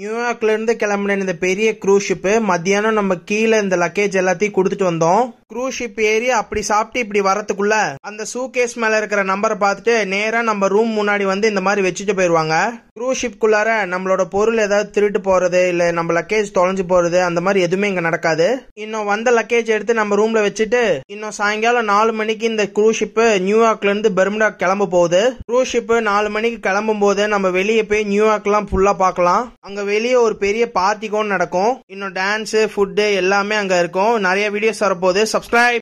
நியூயார்க்ல இருந்து கிளம்பின இந்த பெரிய க்ரூஸ் ஷிப் மத்தியானம் நம்ம கீழே இந்த லக்கேஜ் எல்லாத்தையும் கொடுத்துட்டு வந்தோம் க்ரூஸ் ஷிப் ஏறி அப்படி சாப்பிட்டு இப்படி வரதுக்குள்ள அந்த சூகேஸ் மேல இருக்கிற நம்பரை பார்த்துட்டு நேரா நம்ம ரூம் முன்னாடி வந்து இந்த மாதிரி வச்சுட்டு போயிருவாங்க க்ரூஸ் ஷிப்குள்ளார நம்மளோட பொருள் ஏதாவது திருட்டு போறது இல்ல நம்ம லக்கேஜ் தொலைஞ்சு போறது அந்த மாதிரி எதுவுமே இங்க நடக்காது இன்னும் வந்த லக்கேஜ் எடுத்து நம்ம ரூம்ல வச்சுட்டு இன்னும் சாயங்காலம் நாலு மணிக்கு இந்த க்ரூஸ் ஷிப் நியூயார்க்ல இருந்து பெர்முடா கிளம்ப போகுது க்ரூஸ் ஷிப் நாலு மணிக்கு கிளம்பும் போது நம்ம வெளியே போய் நியூயார்க்லாம் ஃபுல்லா பார்க்கலாம் அங்க வெளியே ஒரு பெரிய பார்ட்டிக்கும் நடக்கும் இன்னும் டான்ஸ் ஃபுட்டு எல்லாமே அங்க இருக்கும் நிறைய வீடியோஸ் வரப்போகுது சப்ஸ்கிரைப்